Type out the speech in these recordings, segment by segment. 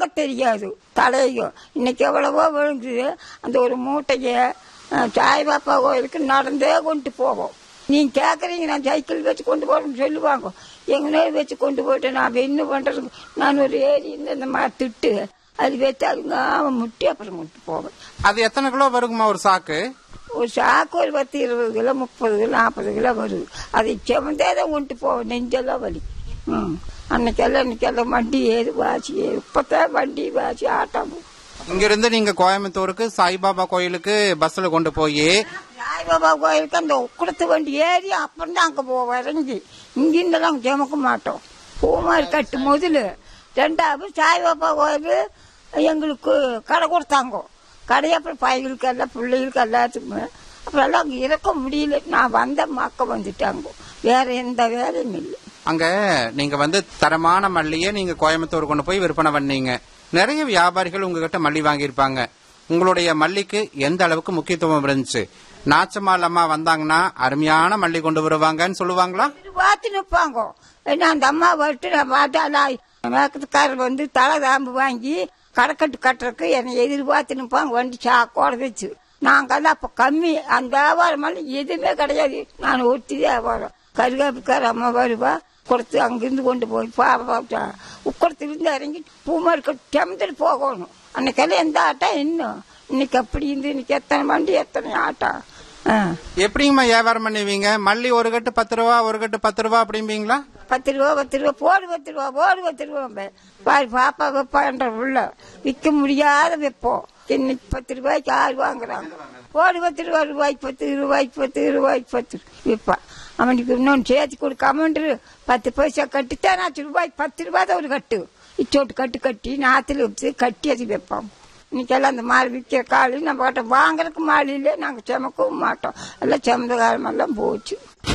தெரியாது தலையும் இன்னைக்கு எவ்வளவோ விழுங்குது அந்த ஒரு மூட்டைய அஹ், சாய்பாப்பா கோயிலுக்கு நடந்தே கொண்டு போவோம் நீங்க கேக்குறீங்க நான் சைக்கிள் வச்சு கொண்டு போறேன்னு சொல்லுவாங்க எங்கனே வச்சு கொண்டு போயிட்டு நான் என்ன பண்றது நான் ஒரு ஏரி இந்த இந்த மாதிரி திட்டு அது வச்சு அதுங்க அவன் முட்டி அப்புறம் கொண்டு போவேன் அது எத்தனை கிலோ வருங்கம்மா ஒரு சாக்கு ஒரு சாக்கு ஒரு பத்து இருபது கிலோ முப்பது கிலோ நாற்பது கிலோ வருது அதை செவந்தே தான் கொண்டு போவேன் நெஞ்செல்லாம் வலி ம் அன்னைக்கெல்லாம் இன்னைக்கெல்லாம் வண்டி ஏது வாசி ஏது இப்பதான் வண்டி வாசி ஆட்டம் இங்கிருந்து நீங்க கோயம்புத்தூருக்கு சாய்பாபா கோயிலுக்கு பஸ்ல கொண்டு போய் சாய்பாபா கோயிலுக்கு அந்த உக்குடத்து வண்டி ஏறி அப்புறம் தான் அங்கே போவோம் இறங்கி இங்கிருந்தெல்லாம் சுமக்க மாட்டோம் பூமாரி கட்டு முதல்ல ரெண்டாவது சாய்பாபா கோயில் எங்களுக்கு கடை கொடுத்தாங்க கடை அப்புறம் பையங்களுக்கு எல்லாம் பிள்ளைகளுக்கு எல்லாத்துக்குமே அப்புறம் எல்லாம் அங்கே இருக்க முடியல நான் வந்த மக்க வந்துட்டாங்க வேற எந்த வேலையும் இல்லை அங்க நீங்க வந்து தரமான மல்லியை நீங்க கோயம்புத்தூர் கொண்டு போய் விற்பனை பண்ணீங்க நிறைய வியாபாரிகள் உங்ககிட்ட மல்லி வாங்கியிருப்பாங்க உங்களுடைய மல்லிக்கு எந்த அளவுக்கு முக்கியத்துவம் இருந்துச்சு நாச்சம்மாள் அம்மா வந்தாங்கன்னா அருமையான மல்லி கொண்டு வருவாங்கன்னு சொல்லுவாங்களா பார்த்து நிற்பாங்க என்ன அந்த அம்மா விட்டு நான் பார்த்தா மேக்கத்துக்காரர் வந்து தலை தாம்பு வாங்கி கடைக்கட்டு கட்டுறதுக்கு என்னை எதிர்பார்த்து நிற்பாங்க வண்டி சாக்கோட வச்சு நாங்கெல்லாம் அப்ப கம்மி அந்த வியாபாரம் எல்லாம் எதுவுமே கிடையாது நான் ஒட்டி வியாபாரம் கருகாப்புக்கார அம்மா வருவா கொடுத்து அங்கிருந்து கொண்டு போய் பாப்பா உக்கடத்திலிருந்து இறங்கி பூமாருக்கு டெமத்தில் போகணும் அன்னைக்கெல்லாம் எந்த ஆட்டம் இன்னும் இன்னைக்கு அப்படி இருந்து இன்னைக்கு எத்தனை வண்டி எத்தனை ஆட்டம் ஆ எப்படிங்கம்மா வியாபாரம் பண்ணுவீங்க மல்லி ஒரு கட்டு பத்து ரூபா ஒரு கட்டு பத்து ரூபா அப்படிம்பீங்களா பத்து ரூபா பத்து ரூபா போடு பத்து ரூபா போடு பத்து ரூபா பாரு பாப்பா வைப்பான்ற உள்ள விற்க முடியாத வைப்போம் இன்னைக்கு பத்து ரூபாய்க்கு ஆறு வாங்குறாங்க போடு பத்து ரூபா ரூபாய்க்கு பத்து ரூபாய்க்கு பத்து ரூபாய்க்கு பத்து விற்பான் அவனுக்கு இன்னொன்று சேர்த்து கொடு கமெண்ட்ரு பத்து பைசா கட்டித்தான் நாற்று ரூபாய்க்கு பத்து ரூபாய் தான் ஒரு கட்டு இச்சோட்டு கட்டு கட்டி நாற்றுல வச்சு கட்டி அது வைப்போம் இன்னைக்கெல்லாம் அந்த மாடு விற்கிற காலு நம்ம கிட்ட வாங்குறதுக்கு மாடு இல்லை நாங்கள் சுமக்கவும் மாட்டோம் எல்லாம் சுமந்த காலமெல்லாம் போச்சு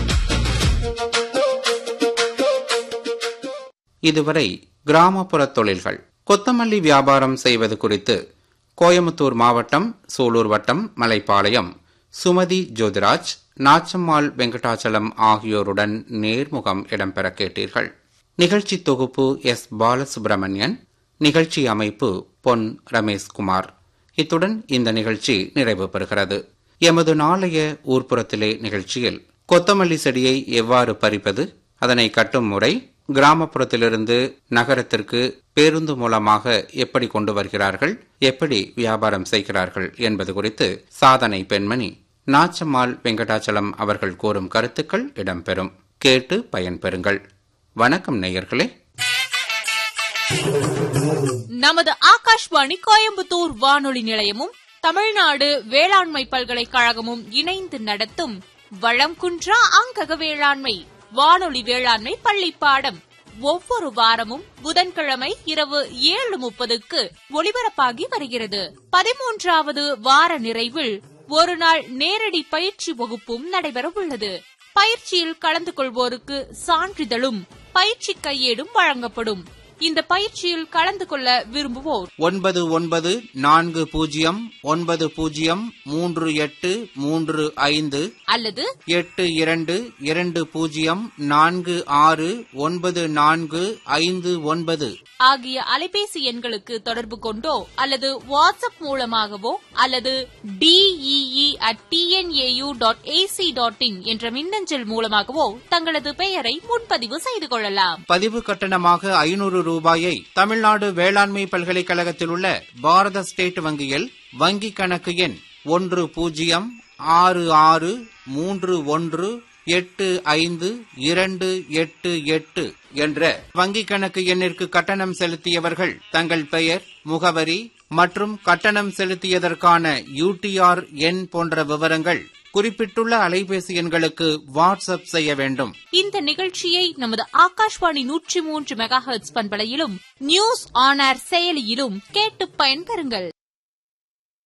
இதுவரை கிராமப்புற தொழில்கள் கொத்தமல்லி வியாபாரம் செய்வது குறித்து கோயமுத்தூர் மாவட்டம் சூலூர் வட்டம் மலைப்பாளையம் சுமதி ஜோதிராஜ் நாச்சம்மாள் வெங்கடாச்சலம் ஆகியோருடன் நேர்முகம் இடம்பெற கேட்டீர்கள் நிகழ்ச்சி தொகுப்பு எஸ் பாலசுப்பிரமணியன் நிகழ்ச்சி அமைப்பு பொன் ரமேஷ்குமார் இத்துடன் இந்த நிகழ்ச்சி நிறைவு பெறுகிறது எமது நாளைய ஊர்ப்புறத்திலே நிகழ்ச்சியில் கொத்தமல்லி செடியை எவ்வாறு பறிப்பது அதனை கட்டும் முறை கிராமப்புறத்திலிருந்து நகரத்திற்கு பேருந்து மூலமாக எப்படி கொண்டு வருகிறார்கள் எப்படி வியாபாரம் செய்கிறார்கள் என்பது குறித்து சாதனை பெண்மணி நாச்சம்மாள் வெங்கடாச்சலம் அவர்கள் கூறும் கருத்துக்கள் இடம்பெறும் கேட்டு பயன்பெறுங்கள் வணக்கம் நேயர்களே நமது ஆகாஷ்வாணி கோயம்புத்தூர் வானொலி நிலையமும் தமிழ்நாடு வேளாண்மை பல்கலைக்கழகமும் இணைந்து நடத்தும் வளம் குன்றா அங்கக வேளாண்மை வானொலி வேளாண்மை பள்ளி பாடம் ஒவ்வொரு வாரமும் புதன்கிழமை இரவு ஏழு முப்பதுக்கு ஒளிபரப்பாகி வருகிறது பதிமூன்றாவது வார நிறைவில் ஒரு நாள் நேரடி பயிற்சி வகுப்பும் நடைபெற உள்ளது பயிற்சியில் கலந்து கொள்வோருக்கு சான்றிதழும் பயிற்சி கையேடும் வழங்கப்படும் இந்த பயிற்சியில் கலந்து கொள்ள விரும்புவோர் ஒன்பது ஒன்பது நான்கு பூஜ்ஜியம் ஒன்பது பூஜ்ஜியம் மூன்று எட்டு மூன்று ஐந்து அல்லது எட்டு இரண்டு இரண்டு பூஜ்ஜியம் நான்கு ஆறு ஒன்பது நான்கு ஐந்து ஒன்பது ஆகிய அலைபேசி எண்களுக்கு தொடர்பு கொண்டோ அல்லது வாட்ஸ்அப் மூலமாகவோ அல்லது DEE at TNAU dot AC dot in என்ற மின்னஞ்சல் மூலமாகவோ தங்களது பெயரை முன்பதிவு செய்து கொள்ளலாம் பதிவு கட்டணமாக ஐநூறு ரூபாயை தமிழ்நாடு வேளாண்மை பல்கலைக்கழகத்தில் உள்ள பாரத ஸ்டேட் வங்கியில் வங்கிக் கணக்கு எண் ஒன்று பூஜ்ஜியம் ஆறு ஆறு மூன்று ஒன்று எட்டு ஐந்து இரண்டு எட்டு எட்டு என்ற வங்கிக் கணக்கு எண்ணிற்கு கட்டணம் செலுத்தியவர்கள் தங்கள் பெயர் முகவரி மற்றும் கட்டணம் செலுத்தியதற்கான யூடிஆர் எண் போன்ற விவரங்கள் குறிப்பிட்டுள்ள அலைபேசி எண்களுக்கு வாட்ஸ்அப் செய்ய வேண்டும் இந்த நிகழ்ச்சியை நமது ஆகாஷ்வாணி நூற்றி மூன்று மெகா ஹெர்ட்ஸ் பண்பலையிலும் நியூஸ் ஆன் ஏர் செயலியிலும் கேட்டு பயன்பெறுங்கள்